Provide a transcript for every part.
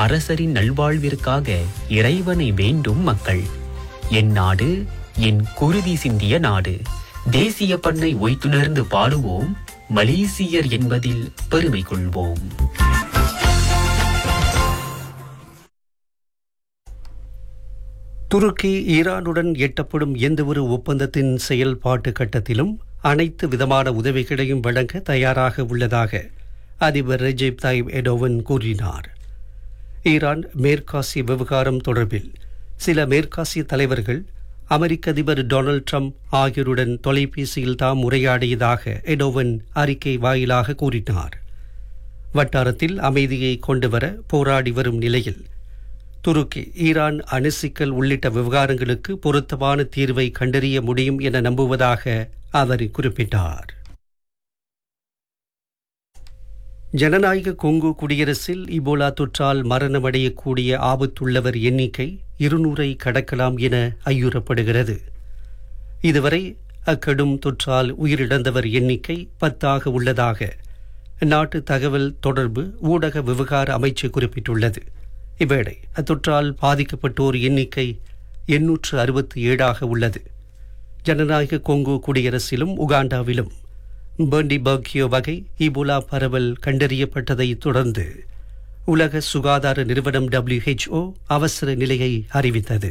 அரசரின் நல்வாழ்விற்காக இறைவனை வேண்டும் மக்கள் என் நாடு என் குருதி சிந்திய நாடு தேசிய பண்ணை ஒய்த்துணர்ந்து பாடுவோம் மலேசியர் என்பதில் பெருமை கொள்வோம் துருக்கி ஈரானுடன் எட்டப்படும் எந்தவொரு ஒப்பந்தத்தின் செயல்பாட்டு கட்டத்திலும் அனைத்து விதமான உதவிகளையும் வழங்க தயாராக உள்ளதாக அதிபர் ரெஜெப் தாயிப் எடோவன் கூறினார் ஈரான் மேற்காசிய விவகாரம் தொடர்பில் சில மேற்காசிய தலைவர்கள் அமெரிக்க அதிபர் டொனால்ட் ட்ரம்ப் ஆகியோருடன் தொலைபேசியில் தாம் உரையாடியதாக எடோவன் அறிக்கை வாயிலாக கூறினார் வட்டாரத்தில் அமைதியை கொண்டுவர போராடி வரும் நிலையில் துருக்கி ஈரான் அணுசிக்கல் உள்ளிட்ட விவகாரங்களுக்கு பொருத்தமான தீர்வை கண்டறிய முடியும் என நம்புவதாக அவர் குறிப்பிட்டார் ஜனநாயக கொங்கு குடியரசில் இபோலா தொற்றால் மரணமடையக்கூடிய ஆபத்துள்ளவர் எண்ணிக்கை இருநூறை கடக்கலாம் என ஐயுறப்படுகிறது இதுவரை அக்கடும் தொற்றால் உயிரிழந்தவர் எண்ணிக்கை பத்தாக உள்ளதாக நாட்டு தகவல் தொடர்பு ஊடக விவகார அமைச்சு குறிப்பிட்டுள்ளது இவ்வேளை அத்தொற்றால் பாதிக்கப்பட்டோர் எண்ணிக்கை எண்ணூற்று அறுபத்தி ஏழாக உள்ளது ஜனநாயக கொங்கு குடியரசிலும் உகாண்டாவிலும் பர்டி பர்கியோ வகை இபோலா பரவல் கண்டறியப்பட்டதை தொடர்ந்து உலக சுகாதார நிறுவனம் டபிள்யூஹெச்ஓ அவசர நிலையை அறிவித்தது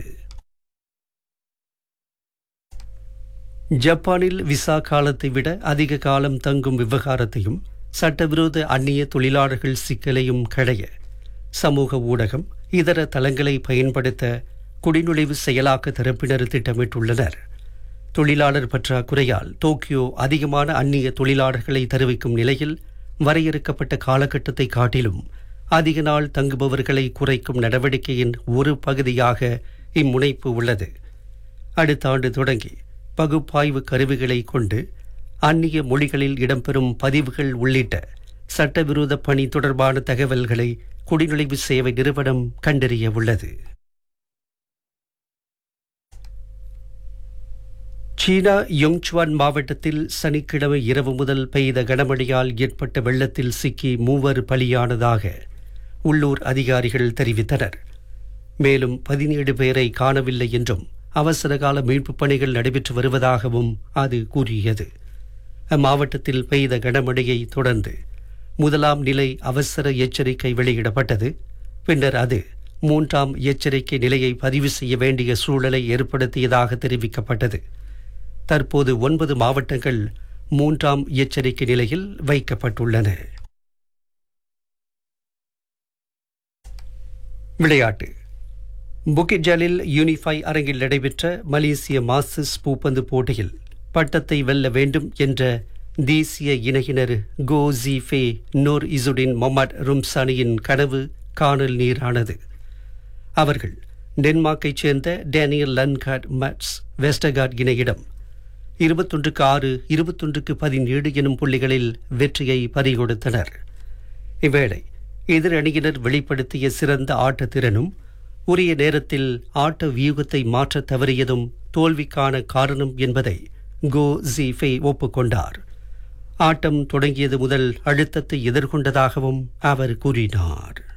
ஜப்பானில் விசா காலத்தை விட அதிக காலம் தங்கும் விவகாரத்தையும் சட்டவிரோத அந்நிய தொழிலாளர்கள் சிக்கலையும் களைய சமூக ஊடகம் இதர தளங்களை பயன்படுத்த குடிநுழைவு செயலாக்க தரப்பினர் திட்டமிட்டுள்ளனர் தொழிலாளர் பற்றாக்குறையால் டோக்கியோ அதிகமான அந்நிய தொழிலாளர்களை தெரிவிக்கும் நிலையில் வரையறுக்கப்பட்ட காலகட்டத்தை காட்டிலும் அதிக நாள் தங்குபவர்களை குறைக்கும் நடவடிக்கையின் ஒரு பகுதியாக இம்முனைப்பு உள்ளது அடுத்த ஆண்டு தொடங்கி பகுப்பாய்வு கருவிகளை கொண்டு அந்நிய மொழிகளில் இடம்பெறும் பதிவுகள் உள்ளிட்ட சட்டவிரோத பணி தொடர்பான தகவல்களை குடிநுழைவு சேவை நிறுவனம் கண்டறிய உள்ளது சீனா யோங்சுவான் மாவட்டத்தில் சனிக்கிழமை இரவு முதல் பெய்த கனமழையால் ஏற்பட்ட வெள்ளத்தில் சிக்கி மூவர் பலியானதாக உள்ளூர் அதிகாரிகள் தெரிவித்தனர் மேலும் பதினேழு பேரை காணவில்லை என்றும் அவசரகால மீட்புப் பணிகள் நடைபெற்று வருவதாகவும் அது கூறியது அம்மாவட்டத்தில் பெய்த கனமழையை தொடர்ந்து முதலாம் நிலை அவசர எச்சரிக்கை வெளியிடப்பட்டது பின்னர் அது மூன்றாம் எச்சரிக்கை நிலையை பதிவு செய்ய வேண்டிய சூழலை ஏற்படுத்தியதாக தெரிவிக்கப்பட்டது தற்போது ஒன்பது மாவட்டங்கள் மூன்றாம் எச்சரிக்கை நிலையில் வைக்கப்பட்டுள்ளன விளையாட்டு புக்கிட் ஜலில் யூனிஃபை அரங்கில் நடைபெற்ற மலேசிய மாஸ்டர்ஸ் பூப்பந்து போட்டியில் பட்டத்தை வெல்ல வேண்டும் என்ற தேசிய இணையினர் கோ ஜிஃபே நூர் இசுடின் மொமட் ரும்சானியின் கனவு காணல் நீரானது அவர்கள் டென்மார்க்கைச் சேர்ந்த டேனியல் லன்கார்ட் மட்ஸ் வெஸ்டகார்ட் இணையிடம் இருபத்தொன்றுக்கு ஆறு இருபத்தொன்றுக்கு பதினேழு எனும் புள்ளிகளில் வெற்றியை பறிகொடுத்தனர் இவ்வேளை எதிர் அணியினர் வெளிப்படுத்திய சிறந்த ஆட்ட திறனும் உரிய நேரத்தில் ஆட்ட வியூகத்தை மாற்ற தவறியதும் தோல்விக்கான காரணம் என்பதை கோ ஜிஃபே ஒப்புக்கொண்டார் ஆட்டம் தொடங்கியது முதல் அழுத்தத்தை எதிர்கொண்டதாகவும் அவர் கூறினார்